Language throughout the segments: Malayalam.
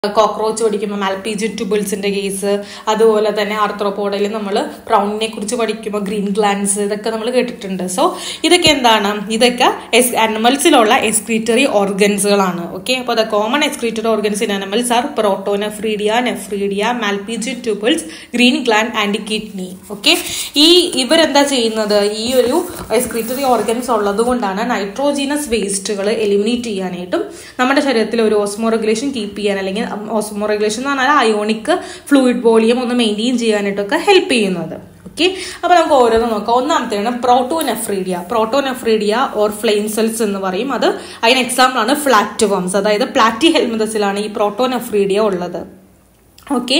കോക്രോച്ച് പഠിക്കുമ്പോൾ മാൽപീജിയൻ ട്യൂബിൾസിന്റെ കേസ് അതുപോലെ തന്നെ ആർത്രോപോഡയിൽ നമ്മൾ ബ്രൗണിനെ കുറിച്ച് പഠിക്കുമ്പോൾ ഗ്രീൻ ഗ്ലാൻസ് ഇതൊക്കെ നമ്മൾ കേട്ടിട്ടുണ്ട് സോ ഇതൊക്കെ എന്താണ് ഇതൊക്കെ അനിമൽസിലുള്ള എക്സ്ക്രീറ്ററി ഓർഗൻസുകളാണ് ഓക്കെ അപ്പോൾ the common excretory organs in animals are protonephridia nephridia Malpighian tubules green gland and kidney okay ഈ ഇവരെന്താ ചെയ്യുന്നത് ഈ ഒരു എക്സ്ക്രീറ്ററി ഓർഗൻസ് ഉള്ളത് കൊണ്ടാണ് നൈട്രോജീനസ് വേസ്റ്റുകൾ എലിമിനേറ്റ് ചെയ്യാനായിട്ടും നമ്മുടെ ശരീരത്തിൽ ഒരു ഓസ്മോ റെഗുലേഷൻ കീപ്പ് ചെയ്യാൻ അല്ലെങ്കിൽ ഓസ്മോ റെഗുലേഷൻ എന്ന് പറഞ്ഞാൽ അയോണിക് ഫ്ലൂയിഡ് വോളിയം ഒന്ന് മെയിൻറ്റെയിൻ ചെയ്യാനായിട്ടൊക്കെ ഹെൽപ്പ് ചെയ്യുന്നത് ഓക്കെ അപ്പൊ നമുക്ക് ഓരോന്ന് നോക്കാം ഒന്നാമത്തേണ് protonephridia protonephridia or flame cells എന്ന് പറയും അത് അതിന് എക്സാമ്പിൾ ആണ് ഫ്ലാറ്റ് വംസ് അതായത് പ്ലാറ്റി ഹെൽമതസിലാണ് ഈ പ്രോട്ടോനെഫ്രീഡിയ ഉള്ളത് ഓക്കെ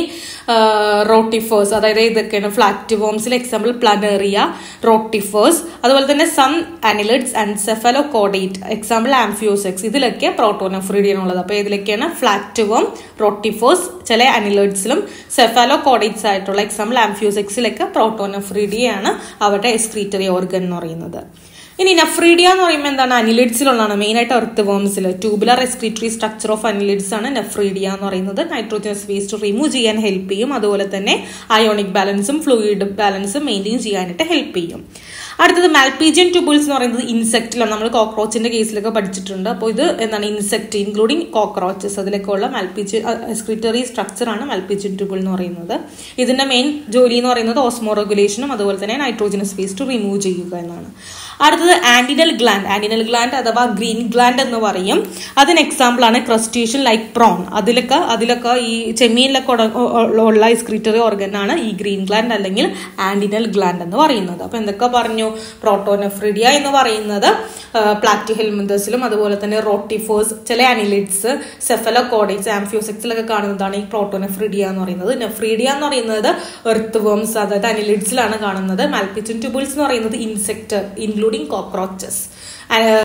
റോട്ടിഫേഴ്സ് അതായത് ഇതൊക്കെയാണ് ഫ്ലാറ്റ് വോംസിൽ എക്സാമ്പിൾ പ്ലനേറിയ റോട്ടിഫേഴ്സ് അതുപോലെ തന്നെ some annelids and cephalochordate example amphioxus ഇതിലൊക്കെ പ്രോട്ടോനഫ്രീഡിയാണ് ഉള്ളത് അപ്പോൾ ഇതിലൊക്കെയാണ് ഫ്ലാറ്റ് വോം റോട്ടിഫേഴ്സ് ചില അനിലിഡ്സിലും സെഫലോകോഡേറ്റ്സ് ആയിട്ടുള്ള എക്സാമ്പിൾ ആംഫിയോസെക്സിലൊക്കെ പ്രോട്ടോനഫ്രീഡിയാണ് അവരുടെ എക്സ്ക്രീറ്ററി ഓർഗൻ എന്ന് പറയുന്നത് ഇനി നെഫ്രീഡിയ എന്ന് പറയുമ്പോൾ എന്താണ് അനിലിഡ്സിലുള്ളതാണ് മെയിൻ ആയിട്ട് എർത്ത് വേംസിൽ tubular excretory structure of annelids ആണ് നെഫ്രീഡിയ എന്ന് പറയുന്നത് നൈട്രോജനസ് വേസ്റ്റ് റിമൂവ് ചെയ്യാൻ ഹെൽപ്പ് ചെയ്യും അതുപോലെ തന്നെ അയോണിക് ബാലൻസും ഫ്ലൂയിഡ് ബാലൻസും മെയിൻറ്റെയിൻ ചെയ്യാനായിട്ട് ഹെൽപ്പ് ചെയ്യും അടുത്തത് മാൽപീജിയൻ ട്യൂബിൾസ് എന്ന് പറയുന്നത് ഇൻസെക്റ്റിലാണ് നമ്മൾ കോക്രോച്ചിന്റെ കേസിലൊക്കെ പഠിച്ചിട്ടുണ്ട് അപ്പോൾ ഇത് എന്താണ് ഇൻസെക്ട് ഇൻക്ലൂഡിങ് കോക്രോച്ചസ് അതിലൊക്കെ ഉള്ള മാൽപീജിയൻ എക്സ്ക്രീറ്ററി സ്ട്രക്ചർ ആണ് മാൽപീജിയൻ ട്യൂബിൾ എന്ന് പറയുന്നത് ഇതിന്റെ മെയിൻ ജോലി എന്ന് പറയുന്നത് ഓസ്മോ റെഗുലേഷനും അതുപോലെ തന്നെ നൈട്രോജനസ് വേസ്റ്റ് റിമൂവ് ചെയ്യുക എന്നാണ് അടുത്തത് ആന്റിനൽ ഗ്ലാൻഡ് ആന്റിനൽ ഗ്ലാൻഡ് അഥവാ ഗ്രീൻ ഗ്ലാൻഡ് എന്ന് പറയും അതിന് എക്സാമ്പിൾ ആണ് ക്രസ്റ്റേഷ്യൻ ലൈക്ക് പ്രോൺ അതിലൊക്കെ അതിലൊക്കെ ഈ ചെമ്മീനിലൊക്കെ ഉള്ള എക്സ്ക്രീറ്ററി ഓർഗൻ ആണ് ഈ ഗ്രീൻ ഗ്ലാൻഡ് അല്ലെങ്കിൽ ആന്റിനൽ ഗ്ലാൻഡ് എന്ന് പറയുന്നത് അപ്പൊ എന്തൊക്കെ പറഞ്ഞു പ്രോട്ടോനെഫ്രിഡിയ എന്ന് പറയുന്നത് പ്ലാറ്റി ഹെൽമിന്തസിലും അതുപോലെ തന്നെ റോട്ടിഫേഴ്സ് ചില അനിലിഡ്സ് സെഫലോകോഡേറ്റ്സ് ആംഫ്യൂസെക്സിലൊക്കെ കാണുന്നതാണ് ഈ പ്രോട്ടോനെഫ്രിഡിയ എന്ന് പറയുന്നത് നെഫ്രീഡിയ എന്ന് പറയുന്നത് എർത്ത് വേംസ് അതായത് അനിലിഡ്സിലാണ് കാണുന്നത് മാൽപിച്ചൻ ട്യൂബിൾസ് എന്ന് പറയുന്നത് ഇൻസെക്ട് ഇൻക്ലൂഡിങ് കോക്രോച്ചസ്